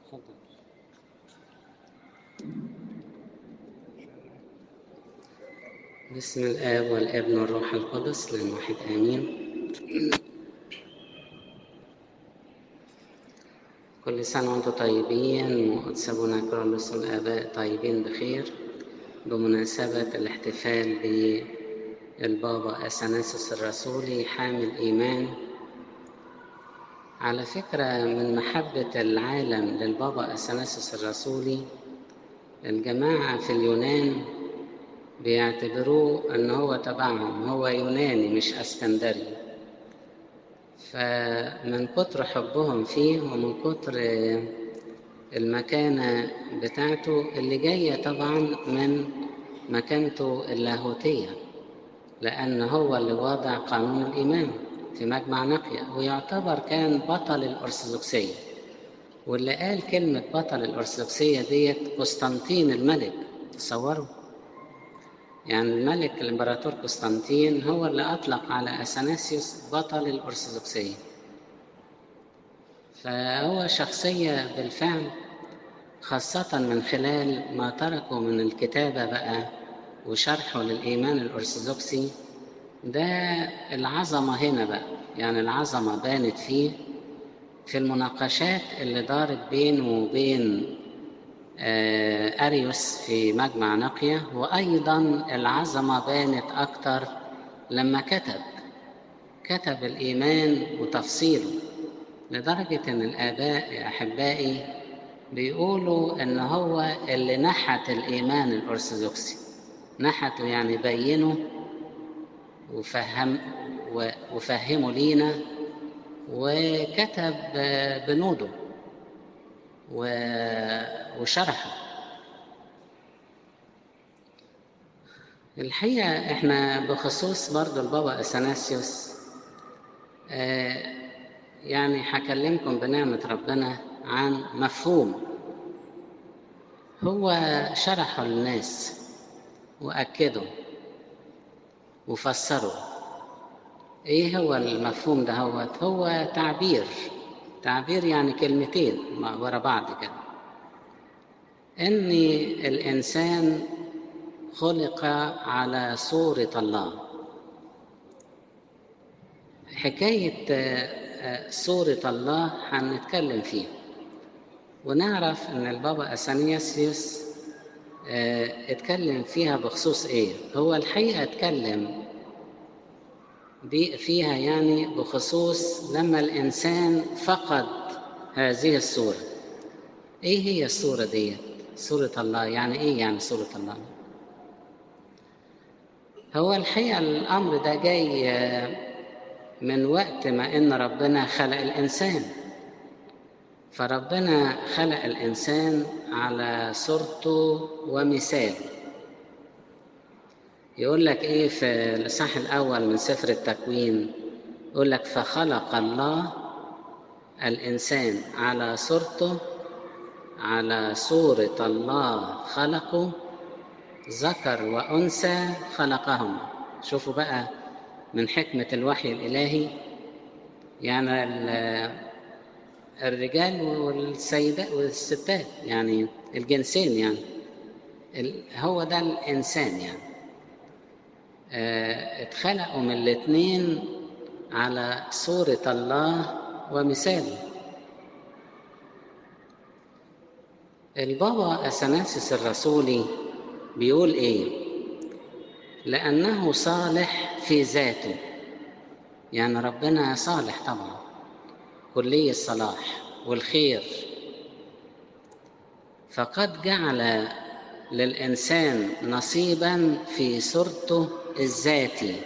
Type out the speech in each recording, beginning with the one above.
اتفضل بسم الآب والابن والروح القدس لأن واحد آمين كل سنة وأنتم طيبين وتسابونا كرولوس الآباء طيبين بخير بمناسبة الاحتفال بالبابا أثناسيوس الرسولي حامل إيمان على فكرة من محبة العالم للبابا أثناسيوس الرسولي الجماعة في اليونان بيعتبروه ان هو تبعهم هو يوناني مش اسكندري فمن كتر حبهم فيه ومن كتر المكانة بتاعته اللي جاية طبعا من مكانته اللاهوتية لأن هو اللي وضع قانون الإيمان في مجمع نقية ويعتبر كان بطل الأرثوذكسية واللي قال كلمة بطل الأرثوذكسية ديت قسطنطين الملك تصوروا يعني الملك الامبراطور قسطنطين هو اللي اطلق على اثناسيوس بطل الارثوذكسيه فهو شخصيه بالفعل خاصه من خلال ما تركه من الكتابه بقى وشرحه للايمان الارثوذكسي ده العظمه هنا بقى يعني العظمه بانت فيه في المناقشات اللي دارت بينه وبين أريوس في مجمع نقية وأيضا العظمة بانت أكتر لما كتب كتب الإيمان وتفصيله لدرجة أن الآباء يا أحبائي بيقولوا أن هو اللي نحت الإيمان الأرثوذكسي نحته يعني بينه وفهم وفهمه لينا وكتب بنوده وشرحه الحقيقة احنا بخصوص برضو البابا أثناسيوس آه يعني هكلمكم بنعمة ربنا عن مفهوم هو شرحه للناس وأكده وفسره ايه هو المفهوم ده هو هو تعبير تعبير يعني كلمتين ورا بعض كده ان الانسان خلق على صوره الله حكايه صوره الله هنتكلم فيها ونعرف ان البابا اثناسيوس اتكلم فيها بخصوص ايه هو الحقيقه اتكلم دي فيها يعني بخصوص لما الإنسان فقد هذه الصورة إيه هي الصورة دي؟ صورة الله يعني إيه يعني صورة الله؟ هو الحقيقة الأمر ده جاي من وقت ما إن ربنا خلق الإنسان فربنا خلق الإنسان على صورته ومثاله يقول لك ايه في الاصحاح الاول من سفر التكوين يقول لك فخلق الله الانسان على صورته على صوره الله خلقه ذكر وانثى خلقهم شوفوا بقى من حكمه الوحي الالهي يعني الرجال والسيدات والستات يعني الجنسين يعني هو ده الانسان يعني اتخلقوا من الاثنين على صورة الله ومثاله البابا أثناسيس الرسولي بيقول ايه لأنه صالح في ذاته يعني ربنا صالح طبعا كلي الصلاح والخير فقد جعل للإنسان نصيبا في صورته الذاتي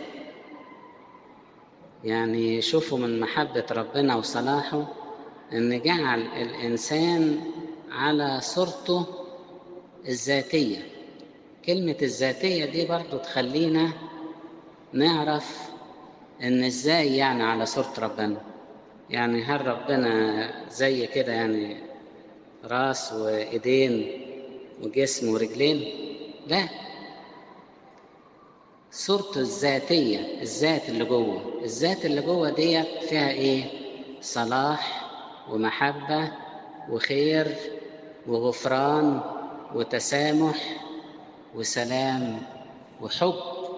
يعني شوفوا من محبة ربنا وصلاحه إن جعل الإنسان على صورته الذاتية كلمة الذاتية دي برضو تخلينا نعرف إن إزاي يعني على صورة ربنا يعني هل ربنا زي كده يعني راس وإيدين وجسم ورجلين لا صورته الذاتية الذات اللي جوه الذات اللي جوه ديت فيها ايه صلاح ومحبة وخير وغفران وتسامح وسلام وحب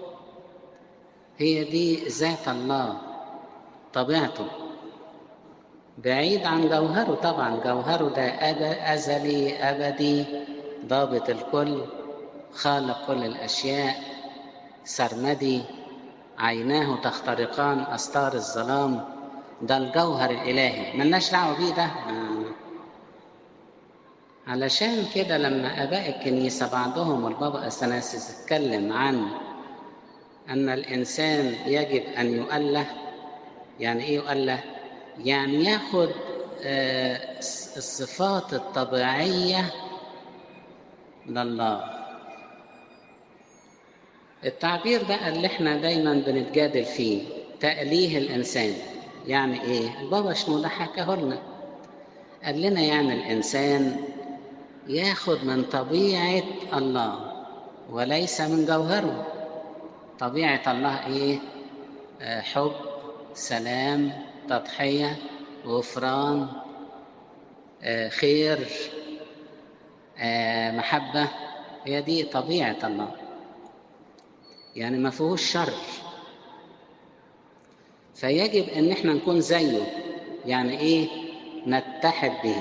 هي دي ذات الله طبيعته بعيد عن جوهره طبعا جوهره ده أزلي أبدي ضابط الكل خالق كل الأشياء سرمدي عيناه تخترقان أستار الظلام ده الجوهر الإلهي ملناش دعوة بيه ده علشان كده لما آباء الكنيسة بعضهم والبابا أثناسيس اتكلم عن أن الإنسان يجب أن يؤله يعني إيه يؤله؟ يعني ياخد الصفات الطبيعية لله التعبير بقى اللي احنا دايما بنتجادل فيه تأليه الإنسان يعني إيه؟ البابا شنودة حكاه لنا قال لنا يعني الإنسان ياخد من طبيعة الله وليس من جوهره طبيعة الله إيه؟ آه حب سلام تضحية غفران آه خير آه محبة هي دي طبيعة الله يعني ما فيهوش شر فيجب ان احنا نكون زيه يعني ايه نتحد به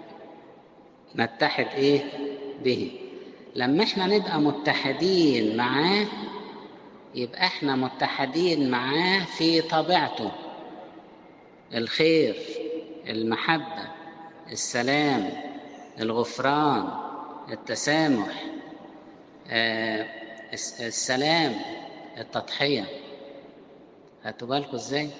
نتحد ايه به لما احنا نبقى متحدين معاه يبقى احنا متحدين معاه في طبيعته الخير المحبة السلام الغفران التسامح آه السلام التضحية هاتوا بالكم ازاي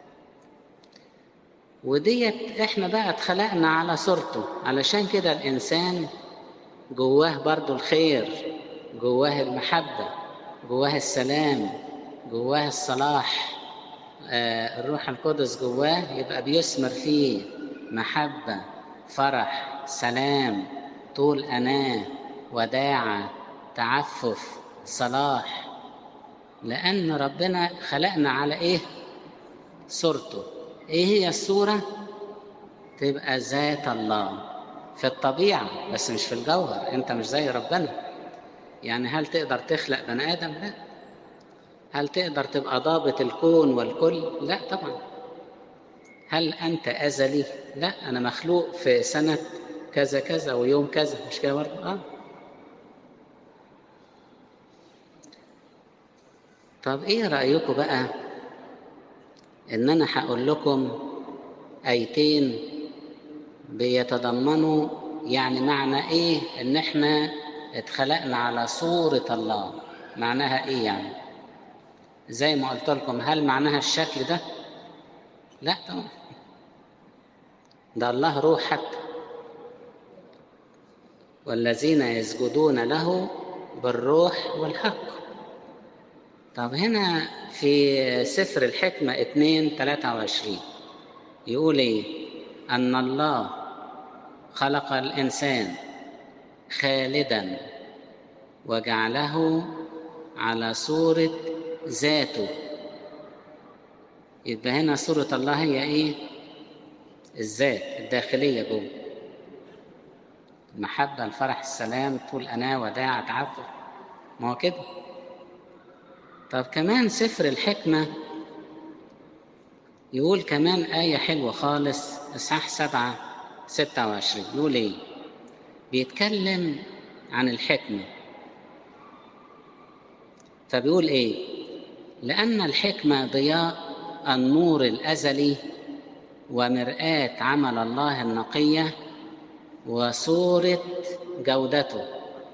وديت احنا بقى اتخلقنا على صورته علشان كده الانسان جواه برضو الخير جواه المحبة جواه السلام جواه الصلاح آه الروح القدس جواه يبقى بيثمر فيه محبة فرح سلام طول أناة وداعة تعفف صلاح لأن ربنا خلقنا على إيه؟ صورته إيه هي الصورة؟ تبقى ذات الله في الطبيعة بس مش في الجوهر أنت مش زي ربنا يعني هل تقدر تخلق بني آدم؟ لا هل تقدر تبقى ضابط الكون والكل؟ لا طبعا هل أنت أزلي؟ لا أنا مخلوق في سنة كذا كذا ويوم كذا مش كده برضه؟ آه طب ايه رأيكم بقى ان انا هقول لكم ايتين بيتضمنوا يعني معنى ايه ان احنا اتخلقنا على صورة الله معناها ايه يعني زي ما قلت لكم هل معناها الشكل ده لا طبعا ده الله روح حتى والذين يسجدون له بالروح والحق طب هنا في سفر الحكمة 2 23 يقول ايه أن الله خلق الإنسان خالدا وجعله على صورة ذاته يبقى هنا صورة الله هي ايه الذات الداخلية جوه المحبة الفرح السلام طول أناة وداعة تعفف ما هو كده طب كمان سفر الحكمة يقول كمان آية حلوة خالص إصحاح سبعة ستة وعشرين يقول إيه؟ بيتكلم عن الحكمة فبيقول إيه؟ لأن الحكمة ضياء النور الأزلي ومرآة عمل الله النقية وصورة جودته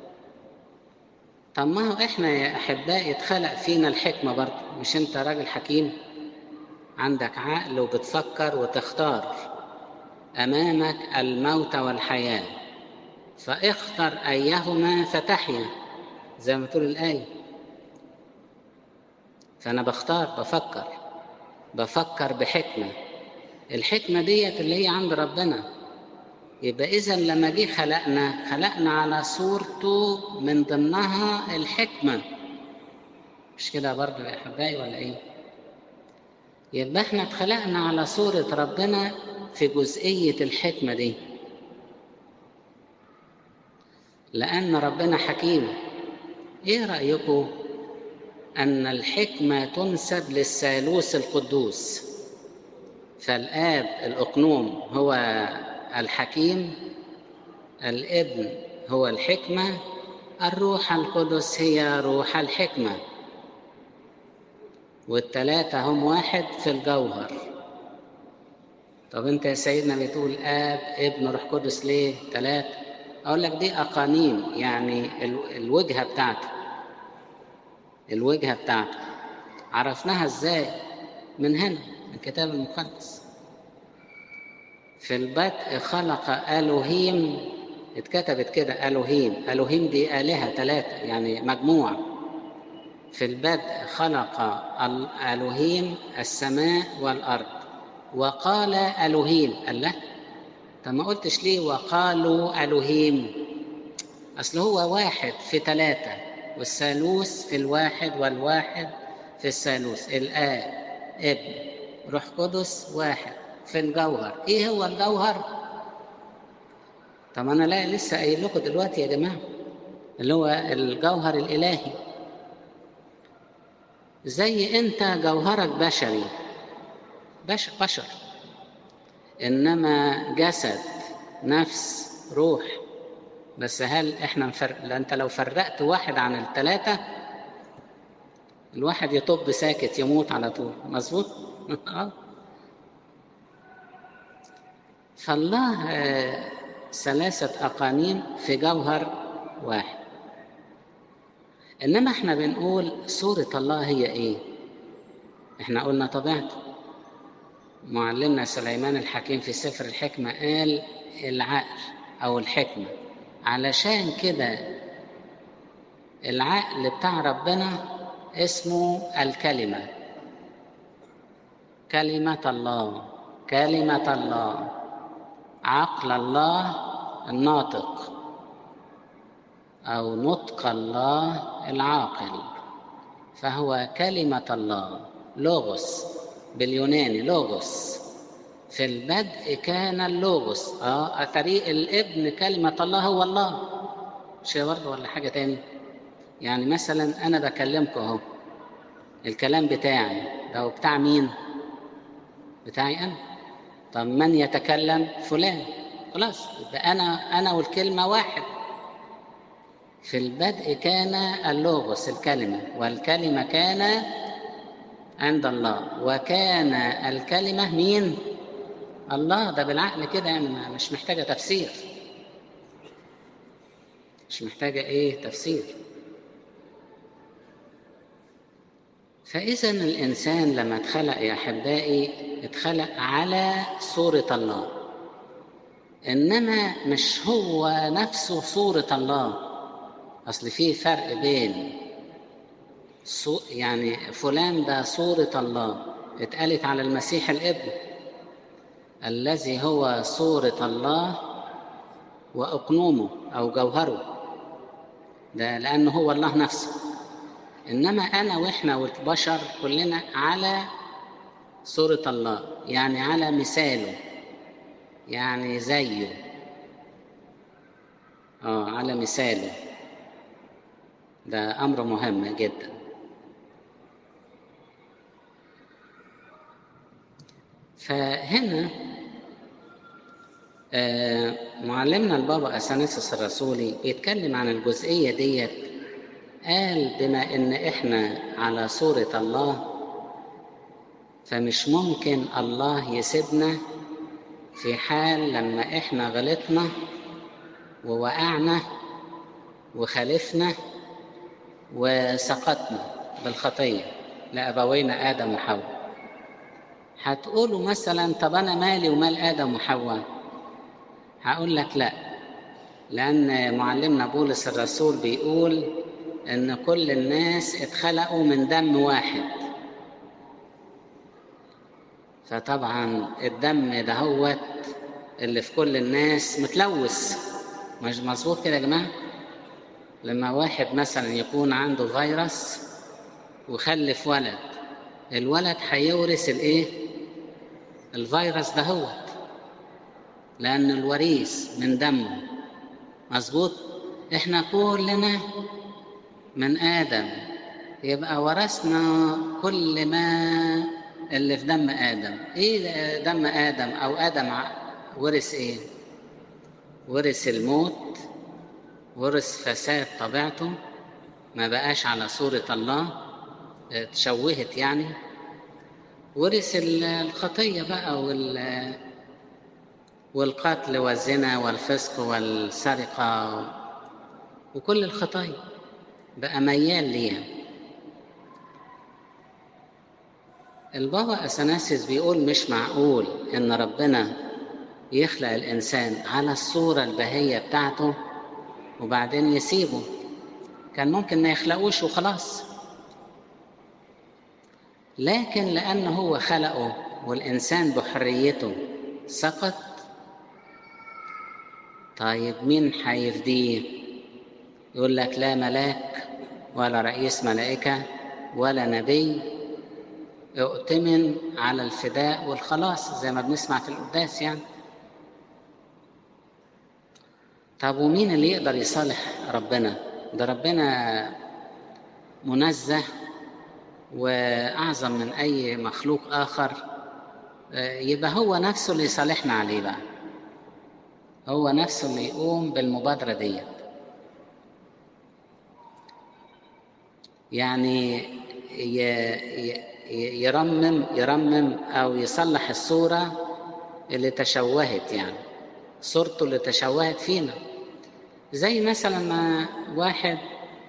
طب ما هو احنا يا احبائي اتخلق فينا الحكمه برضه مش انت راجل حكيم عندك عقل وبتفكر وتختار امامك الموت والحياه فاختر ايهما فتحيا زي ما تقول الايه فانا بختار بفكر بفكر بحكمه الحكمه ديت اللي هي عند ربنا يبقى إذا لما جه خلقنا خلقنا على صورته من ضمنها الحكمة مش كده برضه يا أحبائي ولا إيه؟ يبقى إحنا اتخلقنا على صورة ربنا في جزئية الحكمة دي لأن ربنا حكيم إيه رأيكم أن الحكمة تنسب للثالوث القدوس فالآب الأقنوم هو الحكيم الابن هو الحكمة الروح القدس هي روح الحكمة والتلاتة هم واحد في الجوهر طب انت يا سيدنا بتقول اب ابن روح قدس ليه تلاتة اقول لك دي اقانيم يعني الوجهة بتاعته الوجهة بتاعته عرفناها ازاي من هنا من الكتاب المقدس في البدء خلق الوهيم اتكتبت كده الوهيم الوهيم دي الهه ثلاثه يعني مجموعه في البدء خلق الوهيم السماء والارض وقال الوهيم قال لا طب ما قلتش ليه وقالوا الوهيم اصل هو واحد في ثلاثه والثالوث في الواحد والواحد في الثالوث الاب ابن روح قدس واحد في الجوهر ايه هو الجوهر طب انا لا لسه قايل لكم دلوقتي يا جماعه اللي هو الجوهر الالهي زي انت جوهرك بشري بشر بشر انما جسد نفس روح بس هل احنا مفرق لا انت لو فرقت واحد عن الثلاثه الواحد يطب ساكت يموت على طول مظبوط فالله ثلاثة أقانيم في جوهر واحد إنما إحنا بنقول صورة الله هي إيه؟ إحنا قلنا طبيعته معلمنا سليمان الحكيم في سفر الحكمة قال العقل أو الحكمة علشان كده العقل بتاع ربنا اسمه الكلمة كلمة الله كلمة الله عقل الله الناطق او نطق الله العاقل فهو كلمه الله لوغوس باليوناني لوغوس في البدء كان اللوغوس اه طريق الابن كلمه الله هو الله شيء برضه ولا حاجه تاني يعني مثلا انا بكلمكم اهو الكلام بتاعي ده بتاع مين بتاعي انا طب من يتكلم فلان خلاص يبقى انا انا والكلمه واحد في البدء كان اللوغوس الكلمه والكلمه كان عند الله وكان الكلمه مين الله ده بالعقل كده يعني مش محتاجه تفسير مش محتاجه ايه تفسير فاذا الانسان لما اتخلق يا احبائي اتخلق على صورة الله إنما مش هو نفسه صورة الله أصل في فرق بين يعني فلان ده صورة الله اتقالت على المسيح الابن الذي هو صورة الله وأقنومه أو جوهره ده لأنه هو الله نفسه إنما أنا وإحنا والبشر كلنا على صورة الله يعني على مثاله يعني زيه اه على مثاله ده أمر مهم جدا فهنا آه معلمنا البابا أثناسيس الرسولي بيتكلم عن الجزئية ديت قال بما إن إحنا على صورة الله فمش ممكن الله يسيبنا في حال لما احنا غلطنا ووقعنا وخالفنا وسقطنا بالخطيه لابوينا ادم وحواء هتقولوا مثلا طب انا مالي ومال ادم وحواء هقول لك لا لان معلمنا بولس الرسول بيقول ان كل الناس اتخلقوا من دم واحد فطبعا الدم دهوت اللي في كل الناس متلوث مش مظبوط كده يا جماعه لما واحد مثلا يكون عنده فيروس وخلف ولد الولد هيورث الايه الفيروس دهوت لان الوريث من دمه مظبوط احنا كلنا من ادم يبقى ورثنا كل ما اللي في دم ادم ايه دم ادم او ادم ورث ايه ورث الموت ورث فساد طبيعته ما بقاش على صورة الله تشوهت يعني ورث الخطية بقى وال والقتل والزنا والفسق والسرقة وكل الخطايا بقى ميال ليها البابا أثناسيس بيقول مش معقول إن ربنا يخلق الإنسان على الصورة البهية بتاعته وبعدين يسيبه كان ممكن ما يخلقوش وخلاص لكن لأنه هو خلقه والإنسان بحريته سقط طيب مين هيفديه يقول لك لا ملاك ولا رئيس ملائكة ولا نبي اؤتمن على الفداء والخلاص زي ما بنسمع في القداس يعني طب ومين اللي يقدر يصالح ربنا ده ربنا منزه واعظم من اي مخلوق اخر يبقى هو نفسه اللي يصالحنا عليه بقى هو نفسه اللي يقوم بالمبادره ديت يعني يرمم يرمم او يصلح الصوره اللي تشوهت يعني صورته اللي تشوهت فينا زي مثلا ما واحد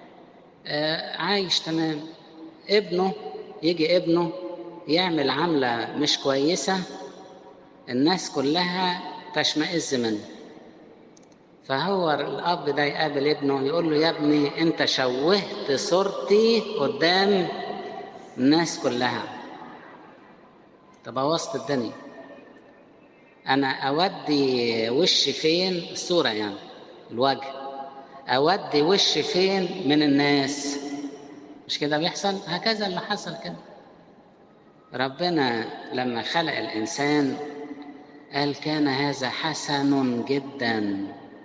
عايش تمام ابنه يجي ابنه يعمل عملة مش كويسة الناس كلها تشمئز منه فهو الأب ده يقابل ابنه يقول له يا ابني أنت شوهت صورتي قدام الناس كلها تبوظت الدنيا أنا أودي وشي فين الصورة يعني الوجه أودي وشي فين من الناس مش كده بيحصل هكذا اللي حصل كده ربنا لما خلق الإنسان قال كان هذا حسن جدا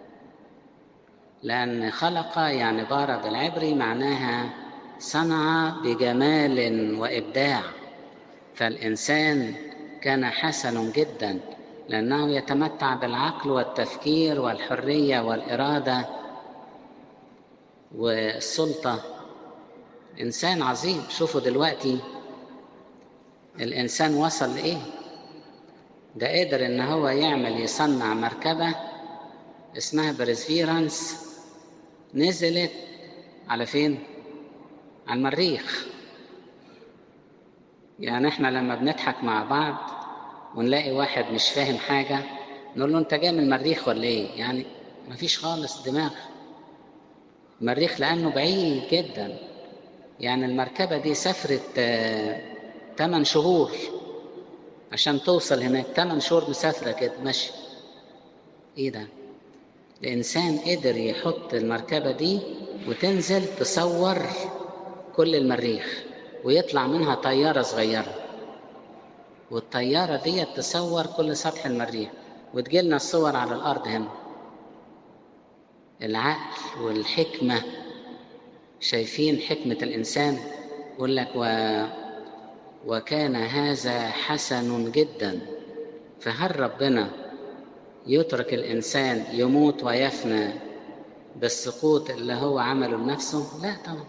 لأن خلق يعني بار بالعبري معناها صنع بجمال وإبداع فالإنسان كان حسن جدا لأنه يتمتع بالعقل والتفكير والحرية والإرادة والسلطة إنسان عظيم شوفوا دلوقتي الإنسان وصل لإيه ده قدر إن هو يعمل يصنع مركبة اسمها بريسفيرانس نزلت على فين؟ على المريخ يعني احنا لما بنضحك مع بعض ونلاقي واحد مش فاهم حاجة نقول له انت جاي من المريخ ولا ايه يعني مفيش خالص دماغ المريخ لأنه بعيد جدا يعني المركبة دي سافرت ثمان شهور عشان توصل هناك ثمان شهور مسافرة كده ماشي ايه ده الإنسان قدر يحط المركبة دي وتنزل تصور كل المريخ ويطلع منها طيارة صغيرة والطيارة دي تصور كل سطح المريخ وتجيلنا الصور على الأرض هنا العقل والحكمة شايفين حكمة الإنسان يقول لك و... وكان هذا حسن جدا فهل ربنا يترك الإنسان يموت ويفنى بالسقوط اللي هو عمله لنفسه لا طبعا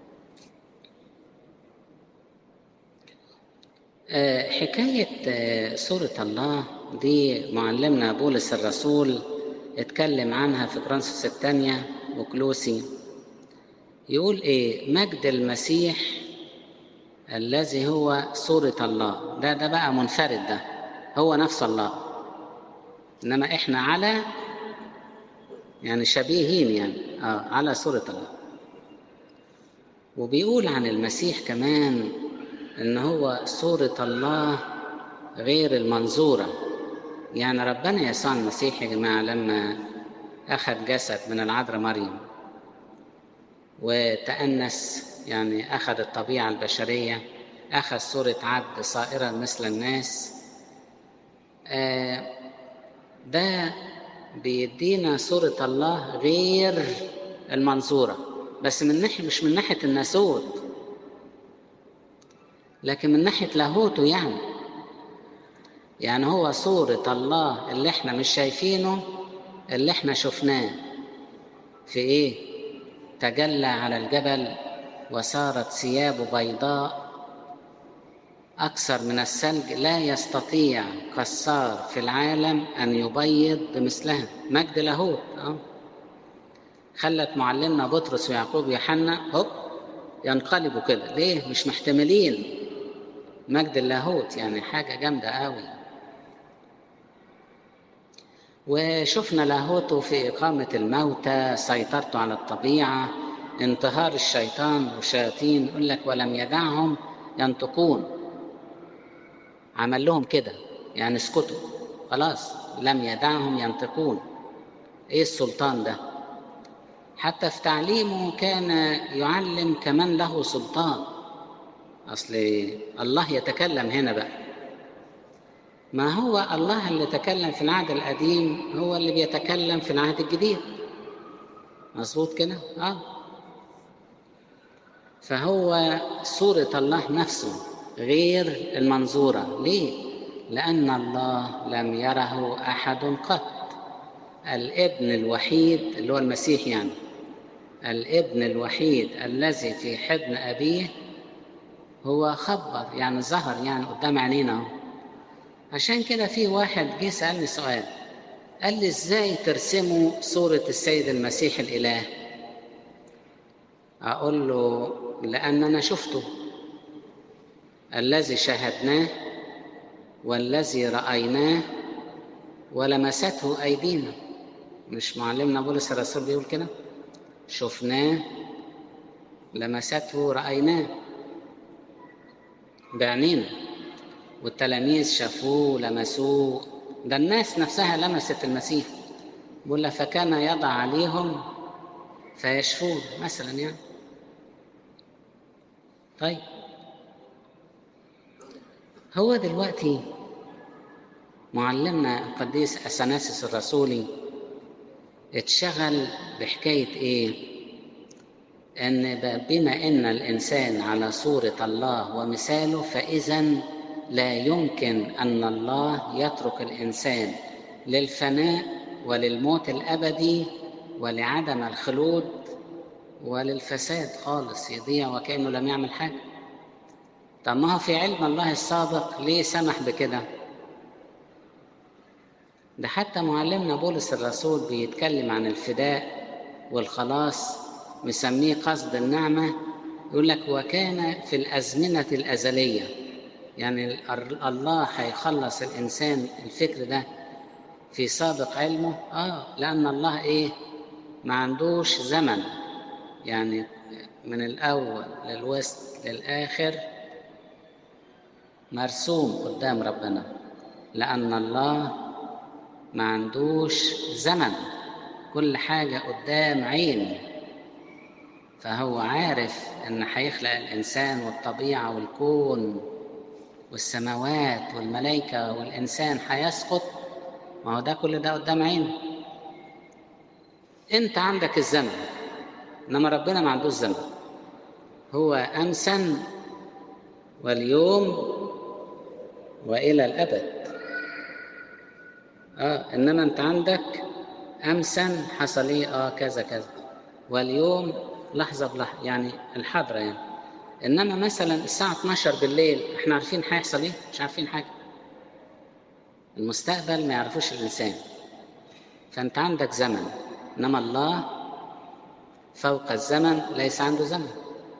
حكاية سورة الله دي معلمنا بولس الرسول اتكلم عنها في كرونسوس الثانية وكلوسي يقول ايه مجد المسيح الذي هو صورة الله ده ده بقى منفرد ده هو نفس الله انما احنا على يعني شبيهين يعني اه على صورة الله وبيقول عن المسيح كمان ان هو صورة الله غير المنظورة يعني ربنا يسوع المسيح يا جماعة لما أخذ جسد من العذراء مريم وتأنس يعني أخذ الطبيعة البشرية أخذ صورة عبد صائرا مثل الناس آه ده بيدينا صورة الله غير المنظورة بس من ناحية مش من ناحية الناسوت لكن من ناحية لاهوته يعني يعني هو صورة الله اللي احنا مش شايفينه اللي احنا شفناه في ايه تجلى على الجبل وصارت ثيابه بيضاء أكثر من الثلج لا يستطيع كسار في العالم أن يبيض بمثلها مجد لاهوت أه. خلت معلمنا بطرس ويعقوب ويوحنا هوب ينقلبوا كده ليه مش محتملين مجد اللاهوت يعني حاجة جامدة قوي وشفنا لاهوته في إقامة الموتى سيطرته على الطبيعة انتهار الشيطان والشياطين يقول لك ولم يدعهم ينطقون عمل لهم كده يعني اسكتوا خلاص لم يدعهم ينطقون ايه السلطان ده حتى في تعليمه كان يعلم كمن له سلطان اصل الله يتكلم هنا بقى ما هو الله اللي تكلم في العهد القديم هو اللي بيتكلم في العهد الجديد مظبوط كده اه فهو صورة الله نفسه غير المنظورة ليه؟ لأن الله لم يره أحد قط الابن الوحيد اللي هو المسيح يعني الابن الوحيد الذي في حضن أبيه هو خبر يعني ظهر يعني قدام عينينا عشان كده في واحد جه سألني سؤال قال لي ازاي ترسموا صورة السيد المسيح الإله أقول له لأن أنا شفته الذي شاهدناه والذي رأيناه ولمسته أيدينا مش معلمنا بولس الرسول بيقول كده شفناه لمسته رأيناه بعينينا والتلاميذ شافوه لمسوه ده الناس نفسها لمست المسيح بيقول فكان يضع عليهم فيشفون مثلا يعني طيب هو دلوقتي معلمنا القديس اثناسيس الرسولي اتشغل بحكايه ايه ان بما ان الانسان على صوره الله ومثاله فاذا لا يمكن ان الله يترك الانسان للفناء وللموت الابدي ولعدم الخلود وللفساد خالص يضيع وكانه لم يعمل حاجه طب ما هو في علم الله السابق ليه سمح بكده ده حتى معلمنا بولس الرسول بيتكلم عن الفداء والخلاص مسميه قصد النعمة يقول لك وكان في الأزمنة الأزلية يعني الله هيخلص الإنسان الفكر ده في سابق علمه آه لأن الله إيه ما عندوش زمن يعني من الأول للوسط للآخر مرسوم قدام ربنا لأن الله ما عندوش زمن كل حاجة قدام عين فهو عارف إن هيخلق الإنسان والطبيعة والكون والسماوات والملائكة والإنسان هيسقط ما هو ده كل ده قدام عينه أنت عندك الزمن إنما ربنا ما عندوش زمن هو أمسا واليوم والى الابد اه انما انت عندك امسا حصل ايه اه كذا كذا واليوم لحظه بلحظه يعني الحضره يعني انما مثلا الساعه 12 بالليل احنا عارفين هيحصل ايه مش عارفين حاجه المستقبل ما يعرفوش الانسان فانت عندك زمن انما الله فوق الزمن ليس عنده زمن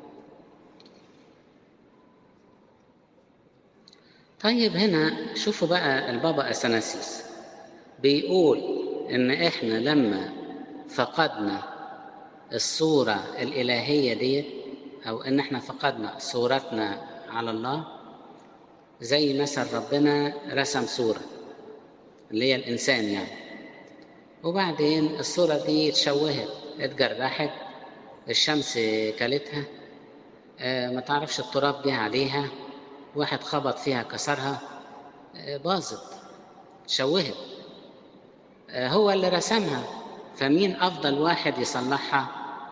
طيب هنا شوفوا بقى البابا اثناسيس بيقول ان احنا لما فقدنا الصوره الالهيه ديت او ان احنا فقدنا صورتنا على الله زي مثلا ربنا رسم صوره اللي هي الانسان يعني وبعدين الصوره دي اتشوهت اتجرحت الشمس كلتها آه ما تعرفش التراب جه عليها واحد خبط فيها كسرها باظت شوهت هو اللي رسمها فمين افضل واحد يصلحها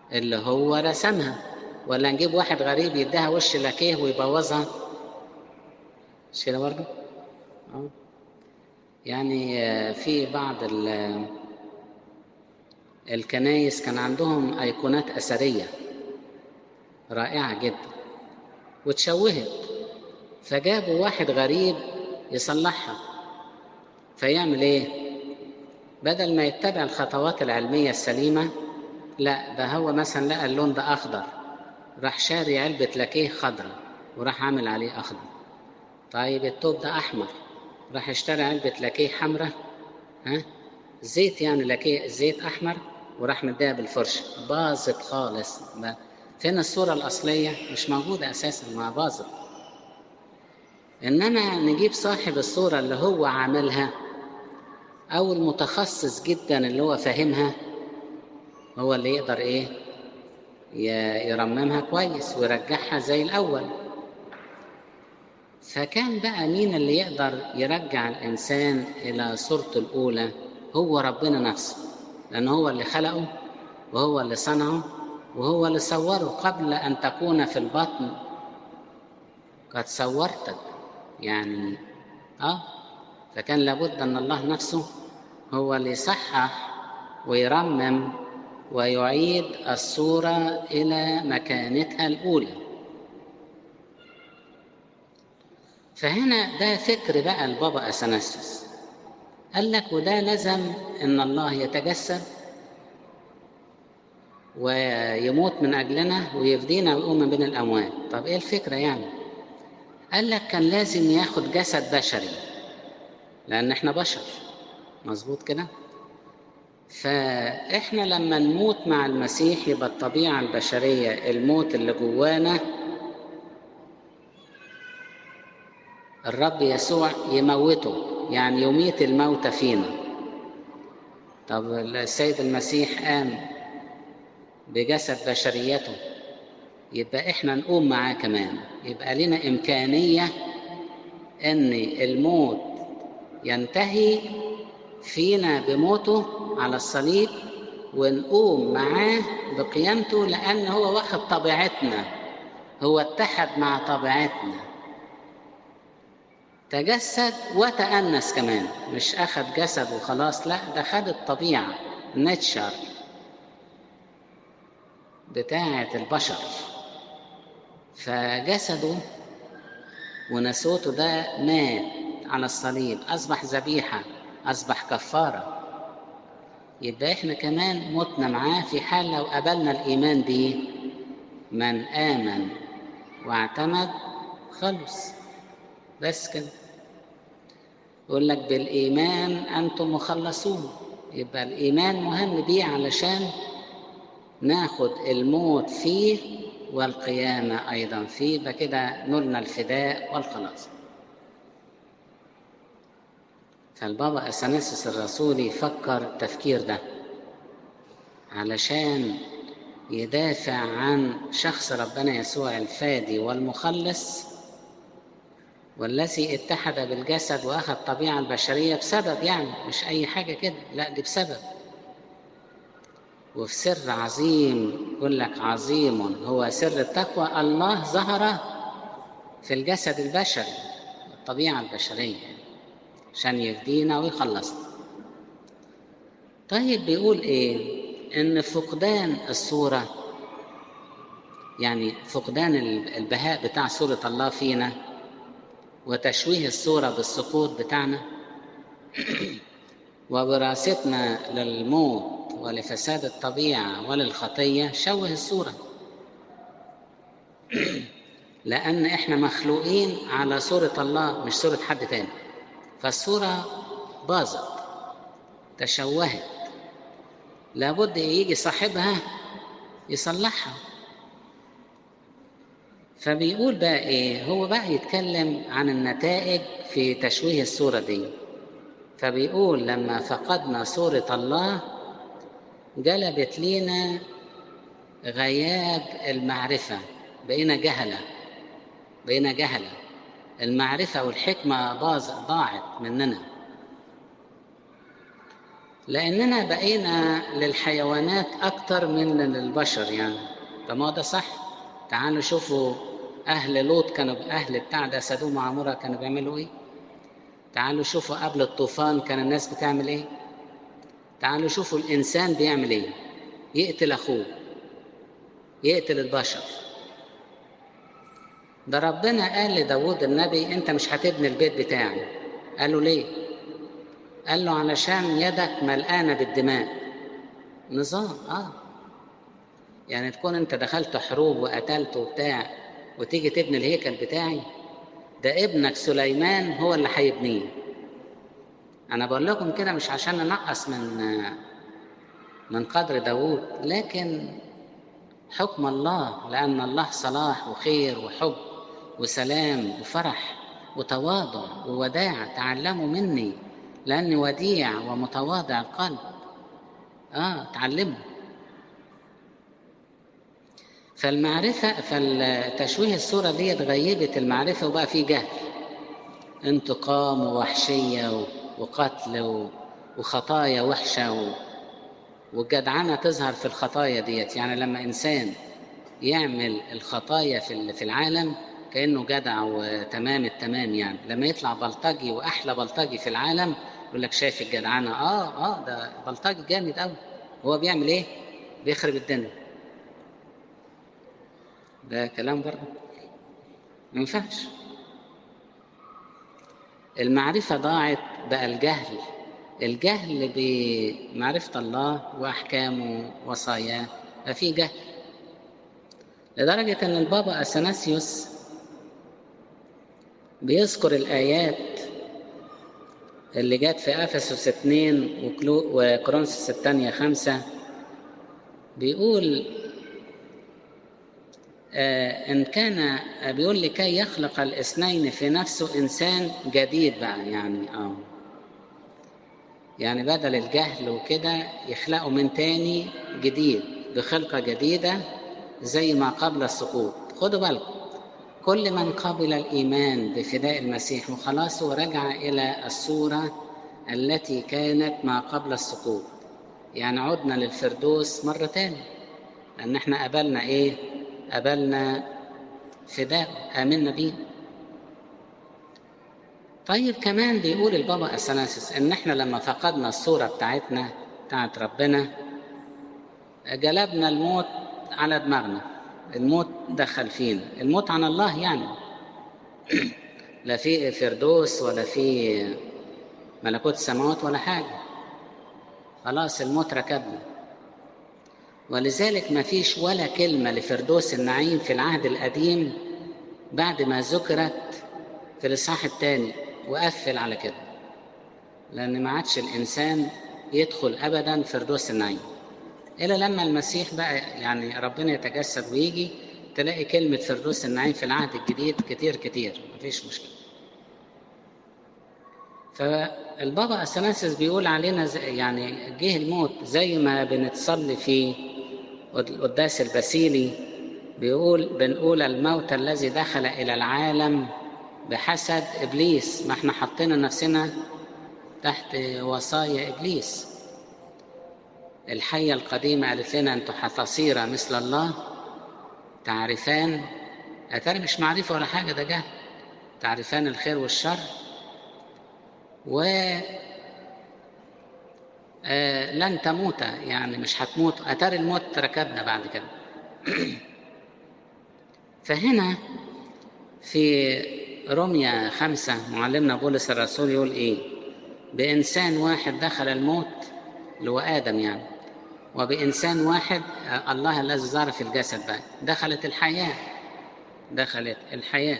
اللي هو رسمها ولا نجيب واحد غريب يديها وش لاكيه ويبوظها مش كده برضه؟ اه يعني آه، في بعض ال- الكنايس كان عندهم ايقونات اثريه رائعه جدا وتشوهت فجابوا واحد غريب يصلحها فيعمل ايه بدل ما يتبع الخطوات العلميه السليمه لا ده هو مثلا لقى اللون ده اخضر راح شاري علبه لاكيه خضراء وراح عامل عليه اخضر طيب التوب ده احمر راح اشترى علبه لاكيه حمراء ها زيت يعني لاكيه زيت احمر وراح مديها بالفرشه باظت خالص ما- فين الصوره الاصليه مش موجوده اساسا ما باظت انما نجيب صاحب الصوره اللي هو عاملها او المتخصص جدا اللي هو فاهمها هو اللي يقدر ايه ي- يرممها كويس ويرجعها زي الاول فكان بقى مين اللي يقدر يرجع الانسان الى صورته الاولى هو ربنا نفسه لان هو اللي خلقه وهو اللي صنعه وهو اللي صوره قبل ان تكون في البطن قد صورتك يعني اه فكان لابد ان الله نفسه هو اللي يصحح ويرمم ويعيد الصوره الى مكانتها الاولى فهنا ده فكر بقى البابا اثناسيوس قال لك وده لازم ان الله يتجسد ويموت من اجلنا ويفدينا ويقوم من بين الاموات طب ايه الفكره يعني قال لك كان لازم ياخد جسد بشري لان احنا بشر مظبوط كده فاحنا لما نموت مع المسيح يبقى الطبيعه البشريه الموت اللي جوانا الرب يسوع يموته يعني يميت الموت فينا طب السيد المسيح قام بجسد بشريته يبقى احنا نقوم معاه كمان يبقى لنا امكانيه ان الموت ينتهي فينا بموته على الصليب ونقوم معاه بقيامته لان هو واخد طبيعتنا هو اتحد مع طبيعتنا تجسد وتأنس كمان مش أخذ جسد وخلاص لا ده خد الطبيعة نتشر بتاعة البشر فجسده ونسوته ده مات على الصليب أصبح ذبيحة أصبح كفارة يبقى إحنا كمان متنا معاه في حال لو قبلنا الإيمان بيه من آمن واعتمد خلص بس كده يقول لك بالإيمان أنتم مخلصون يبقى الإيمان مهم بيه علشان ناخد الموت فيه والقيامة أيضا فيه يبقى كده نلنا الفداء والخلاص فالبابا أثناسيس الرسولي فكر التفكير ده علشان يدافع عن شخص ربنا يسوع الفادي والمخلص والذي اتحد بالجسد واخذ الطبيعه البشريه بسبب يعني مش اي حاجه كده لا دي بسبب وفي سر عظيم يقول لك عظيم هو سر التقوى الله ظهر في الجسد البشري الطبيعه البشريه عشان يفدينا ويخلصنا طيب بيقول ايه ان فقدان الصوره يعني فقدان البهاء بتاع صوره الله فينا وتشويه الصورة بالسقوط بتاعنا ووراثتنا للموت ولفساد الطبيعة وللخطية شوه الصورة لأن إحنا مخلوقين على صورة الله مش صورة حد تاني فالصورة باظت تشوهت لابد يجي صاحبها يصلحها فبيقول بقى ايه هو بقى يتكلم عن النتائج في تشويه الصورة دي فبيقول لما فقدنا صورة الله جلبت لينا غياب المعرفة بقينا جهلة بقينا جهلة المعرفة والحكمة باظ ضاعت مننا لأننا بقينا للحيوانات أكتر من للبشر يعني طب ما هو ده صح تعالوا شوفوا أهل لوط كانوا أهل بتاع ده سدوم وعمورة كانوا بيعملوا إيه تعالوا شوفوا قبل الطوفان كان الناس بتعمل إيه تعالوا شوفوا الإنسان بيعمل إيه يقتل أخوه يقتل البشر ده ربنا قال لداود النبي أنت مش هتبني البيت بتاعي قال له ليه قال له علشان يدك ملقانة بالدماء نظام آه يعني تكون أنت دخلت حروب وقتلت وبتاع وتيجي تبني الهيكل بتاعي ده ابنك سليمان هو اللي هيبنيه أنا بقول لكم كده مش عشان ننقص من من قدر داوود لكن حكم الله لأن الله صلاح وخير وحب وسلام وفرح وتواضع ووداع تعلموا مني لأني وديع ومتواضع القلب آه تعلموا فالمعرفة فالتشويه الصورة دي غيبت المعرفة وبقى في جهل انتقام ووحشية وقتل وخطايا وحشة والجدعنة تظهر في الخطايا ديت يعني لما إنسان يعمل الخطايا في العالم كأنه جدع وتمام التمام يعني لما يطلع بلطجي وأحلى بلطجي في العالم يقول لك شايف الجدعنة آه آه ده بلطجي جامد أوي هو بيعمل إيه؟ بيخرب الدنيا ده كلام برضه ما ينفعش المعرفة ضاعت بقى الجهل الجهل بمعرفة الله وأحكامه وصاياه ففي جهل لدرجة أن البابا أثناسيوس بيذكر الآيات اللي جت في أفسس 2 وكرونسوس الثانية خمسة بيقول آه إن كان بيقول لكي يخلق الاثنين في نفسه إنسان جديد بقى يعني آه يعني بدل الجهل وكده يخلقوا من تاني جديد بخلقة جديدة زي ما قبل السقوط خدوا بالكم كل من قبل الإيمان بفداء المسيح وخلاصه رجع إلى الصورة التي كانت ما قبل السقوط يعني عدنا للفردوس مرة تاني لأن احنا قبلنا إيه؟ قبلنا فداء آمنا بيه طيب كمان بيقول البابا أثناسيس إن إحنا لما فقدنا الصورة بتاعتنا بتاعت ربنا جلبنا الموت على دماغنا الموت دخل فينا الموت عن الله يعني لا في فردوس ولا في ملكوت السماوات ولا حاجة خلاص الموت ركبنا ولذلك ما فيش ولا كلمة لفردوس النعيم في العهد القديم بعد ما ذكرت في الإصحاح الثاني وقفل على كده لأن ما عادش الإنسان يدخل أبدا فردوس النعيم إلا لما المسيح بقى يعني ربنا يتجسد ويجي تلاقي كلمة فردوس النعيم في العهد الجديد كتير كتير مفيش مشكلة فالبابا أثناسيس بيقول علينا زي يعني جه الموت زي ما بنتصلي في قداس البسيلي بيقول بنقول الموت الذي دخل إلى العالم بحسد إبليس ما احنا حطينا نفسنا تحت وصايا إبليس الحية القديمة قالت لنا أنتوا حتصيرا مثل الله تعرفان أتاري مش معرفة ولا حاجة ده جهل تعرفان الخير والشر و آه لن تموت يعني مش هتموت أتاري الموت ركبنا بعد كده فهنا في رمية خمسة معلمنا بولس الرسول يقول إيه بإنسان واحد دخل الموت اللي هو آدم يعني وبإنسان واحد الله الذي ظهر في الجسد بقى دخلت الحياة دخلت الحياة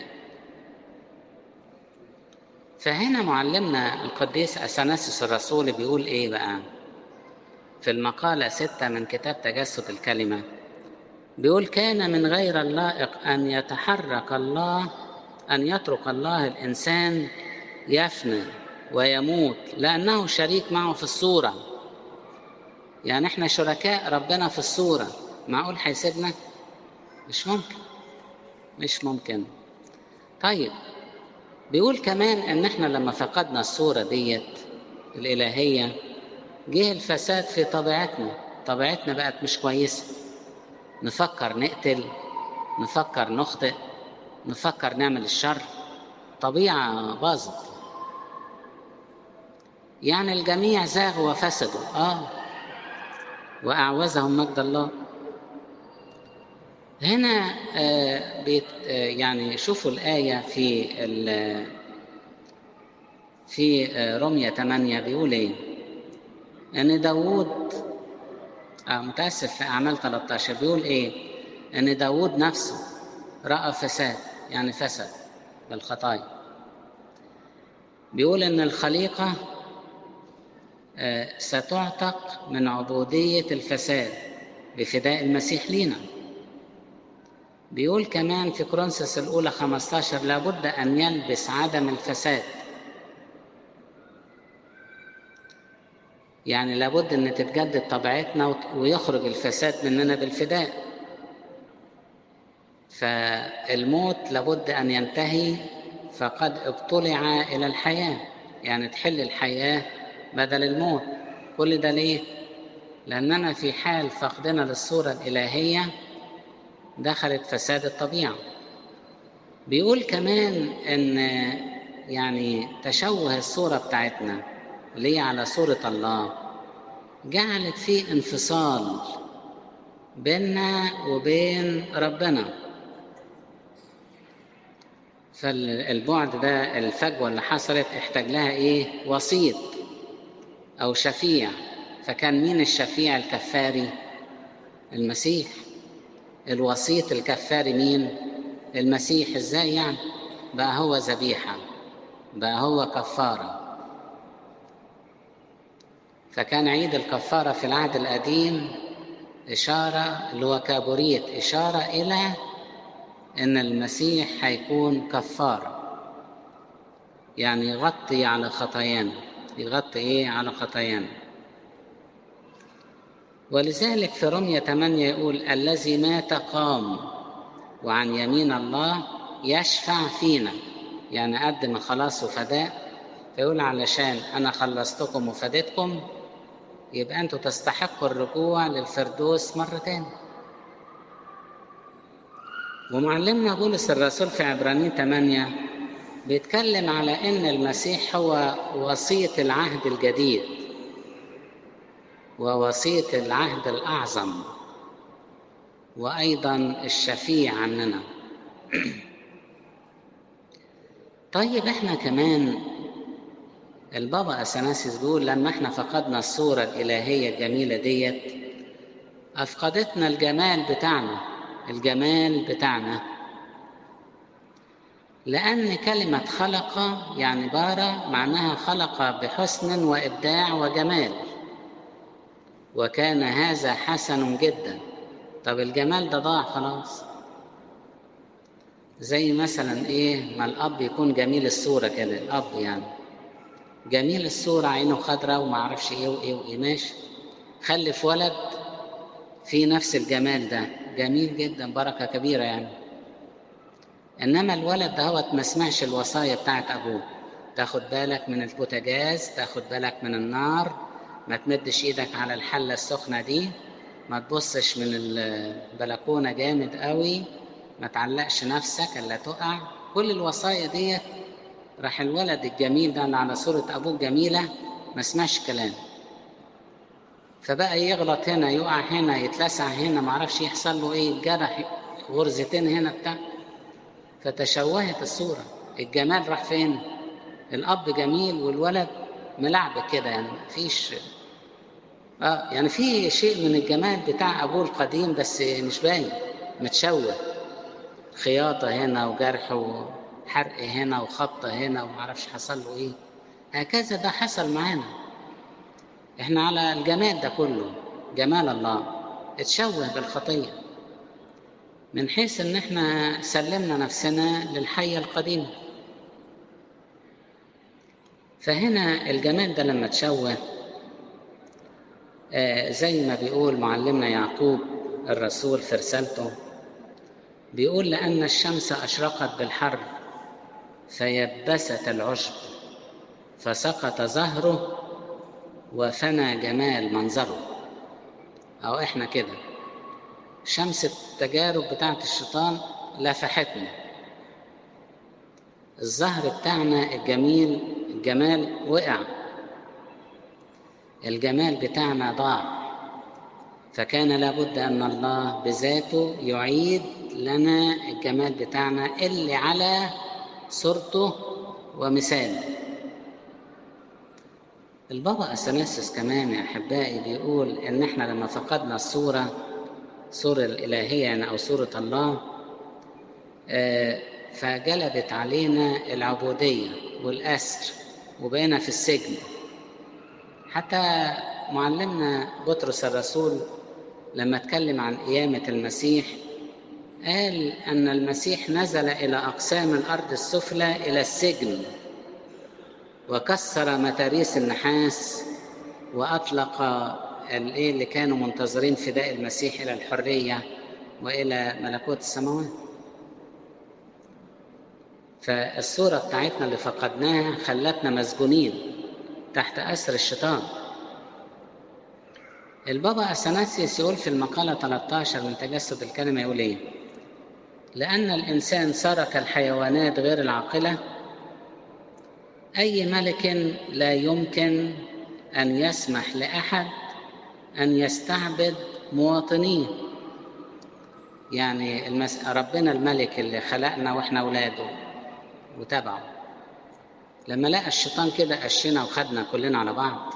فهنا معلمنا القديس أثناسيوس الرسول بيقول إيه بقى في المقالة ستة من كتاب تجسد الكلمة بيقول كان من غير اللائق أن يتحرك الله أن يترك الله الإنسان يفنى ويموت لأنه شريك معه في الصورة يعني احنا شركاء ربنا في الصورة معقول هيسيبنا مش ممكن مش ممكن طيب بيقول كمان ان احنا لما فقدنا الصورة ديت الإلهية جه الفساد في طبيعتنا طبيعتنا بقت مش كويسة نفكر نقتل نفكر نخطئ نفكر نعمل الشر طبيعة باظت يعني الجميع زاغوا وفسدوا اه وأعوزهم مجد الله هنا آه بيت آه يعني شوفوا الآية في في آه رمية 8 بيقول إيه؟ إن داوود آه متأسف في أعمال 13 بيقول إيه؟ إن داوود نفسه رأى فساد يعني فسد بالخطايا بيقول إن الخليقة آه ستعتق من عبودية الفساد بفداء المسيح لينا بيقول كمان في كرونسس الأولى 15 لابد أن يلبس عدم الفساد يعني لابد أن تتجدد طبيعتنا ويخرج الفساد مننا بالفداء فالموت لابد أن ينتهي فقد ابتلع إلى الحياة يعني تحل الحياة بدل الموت كل ده ليه؟ لأننا في حال فقدنا للصورة الإلهية دخلت فساد الطبيعة بيقول كمان ان يعني تشوه الصورة بتاعتنا اللي هي على صورة الله جعلت فيه انفصال بيننا وبين ربنا فالبعد ده الفجوة اللي حصلت احتاج لها ايه وسيط او شفيع فكان مين الشفيع الكفاري المسيح الوسيط الكفاري مين المسيح ازاي يعني بقى هو ذبيحة بقى هو كفارة فكان عيد الكفارة في العهد القديم إشارة اللي هو كابوريت إشارة إلى إن المسيح هيكون كفارة يعني يغطي على خطايانا يغطي إيه على خطايانا ولذلك في رمية 8 يقول الذي مات قام وعن يمين الله يشفع فينا يعني قدم خلاص وفداء فيقول علشان أنا خلصتكم وفديتكم يبقى أنتوا تستحقوا الرجوع للفردوس مرة تاني ومعلمنا بولس الرسول في عبرانيين 8 بيتكلم على ان المسيح هو وسيط العهد الجديد ووسيط العهد الاعظم وايضا الشفيع عننا طيب احنا كمان البابا اثناسيس بيقول لما احنا فقدنا الصوره الالهيه الجميله ديت افقدتنا الجمال بتاعنا الجمال بتاعنا لأن كلمة خلق يعني بارة معناها خلق بحسن وإبداع وجمال وكان هذا حسن جدا طب الجمال ده ضاع خلاص زي مثلا ايه ما الاب يكون جميل الصورة كده الاب يعني جميل الصورة عينه خضراء وما اعرفش ايه وايه وايه ماشي خلف ولد في نفس الجمال ده جميل جدا بركة كبيرة يعني انما الولد ده هو ما سمعش الوصايا بتاعت ابوه تاخد بالك من البوتاجاز تاخد بالك من النار ما تمدش ايدك على الحله السخنه دي ما تبصش من البلكونه جامد قوي ما تعلقش نفسك الا تقع كل الوصايا ديت راح الولد الجميل ده اللي على صوره ابوه الجميله ما سمعش كلام فبقى يغلط هنا يقع هنا يتلسع هنا ما عرفش يحصل له ايه الجرح غرزتين هنا بتاع فتشوهت الصورة الجمال راح فين الأب جميل والولد ملعبك كده يعني مفيش اه يعني في شيء من الجمال بتاع أبوه القديم بس مش باين متشوه خياطة هنا وجرح وحرق هنا وخبطة هنا ومعرفش حصل له ايه هكذا ده حصل معانا احنا على الجمال ده كله جمال الله اتشوه بالخطيه من حيث ان احنا سلمنا نفسنا للحية القديمة فهنا الجمال ده لما تشوه آه زي ما بيقول معلمنا يعقوب الرسول في رسالته بيقول لأن الشمس أشرقت بالحر فيبست العشب فسقط زهره وفنى جمال منظره أو إحنا كده شمس التجارب بتاعت الشيطان لفحتنا الزهر بتاعنا الجميل الجمال وقع الجمال بتاعنا ضاع فكان لابد ان الله بذاته يعيد لنا الجمال بتاعنا اللي على صورته ومثاله البابا اثناسيس كمان يا احبائي بيقول ان احنا لما فقدنا الصوره صوره الالهيه يعني او صوره الله فجلبت علينا العبوديه والاسر وبقينا في السجن حتى معلمنا بطرس الرسول لما اتكلم عن قيامة المسيح قال أن المسيح نزل إلى أقسام الأرض السفلى إلى السجن وكسر متاريس النحاس وأطلق الإيه اللي كانوا منتظرين فداء المسيح إلى الحرية وإلى ملكوت السماوات فالصورة بتاعتنا اللي فقدناها خلتنا مسجونين تحت أسر الشيطان البابا أثناسيوس يقول في المقالة 13 من تجسد الكلمة يقول إيه؟ لأن الإنسان صار كالحيوانات غير العاقلة أي ملك لا يمكن أن يسمح لأحد أن يستعبد مواطنيه يعني المس... ربنا الملك اللي خلقنا وإحنا أولاده وتبعه لما لقى الشيطان كده قشنا وخدنا كلنا على بعض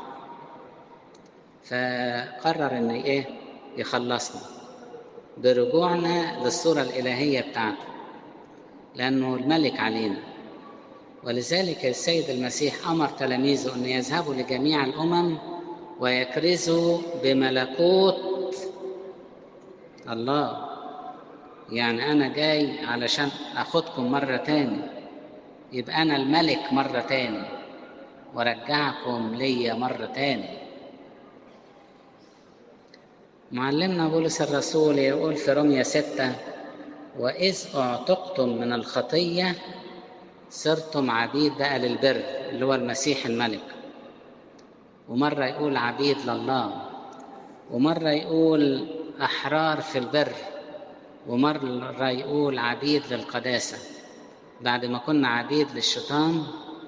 فقرر ان ايه يخلصنا برجوعنا للصورة الإلهية بتاعته لأنه الملك علينا ولذلك السيد المسيح أمر تلاميذه أن يذهبوا لجميع الأمم ويكرزوا بملكوت الله يعني أنا جاي علشان أخدكم مرة تاني يبقى أنا الملك مرة تاني ورجعكم ليا مرة تاني معلمنا بولس الرسول يقول في رمية ستة وإذ أعتقتم من الخطية صرتم عبيد بقى للبر اللي هو المسيح الملك ومرة يقول عبيد لله ومرة يقول أحرار في البر ومرة يقول عبيد للقداسة بعد ما كنا عبيد للشيطان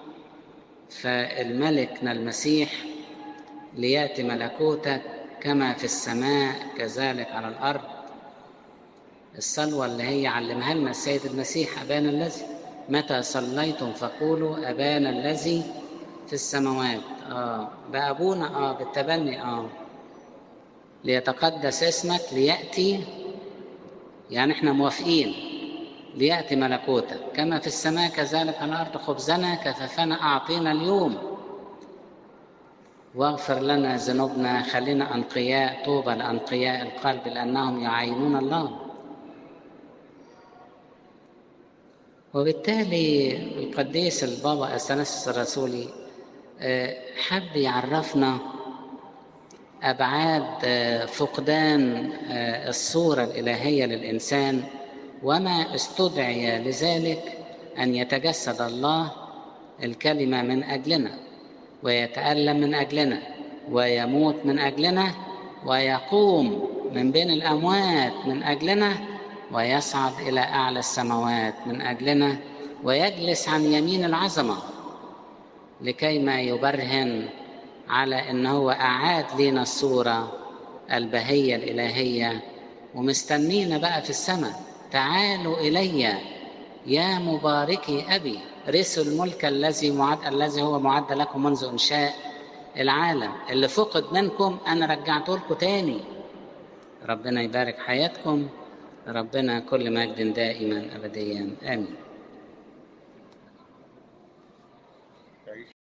فالملكنا المسيح ليأتي ملكوتك كما في السماء كذلك على الأرض الصلوة اللي هي علمها لنا السيد المسيح أبانا الذي متى صليتم فقولوا أبانا الذي في السماوات آه بأبونا آه بالتبني آه ليتقدس اسمك ليأتي يعني احنا موافقين ليأتي ملكوتك كما في السماء كذلك على الأرض خبزنا كفافنا أعطينا اليوم واغفر لنا ذنوبنا خلينا أنقياء طوبى لأنقياء القلب لأنهم يعينون الله وبالتالي القديس البابا أثناسيوس الرسولي حب يعرفنا أبعاد فقدان الصورة الإلهية للإنسان وما استدعي لذلك أن يتجسد الله الكلمة من أجلنا ويتألم من أجلنا ويموت من أجلنا ويقوم من بين الأموات من أجلنا ويصعد إلى أعلى السماوات من أجلنا ويجلس عن يمين العظمة لكي ما يبرهن على أنه هو أعاد لنا الصورة البهية الإلهية ومستنينا بقى في السماء تعالوا إلي يا مباركي أبي رثوا الملك الذي معد الذي هو معد لكم منذ إنشاء العالم اللي فقد منكم أنا رجعته لكم تاني ربنا يبارك حياتكم ربنا كل مجد دائما أبديا آمين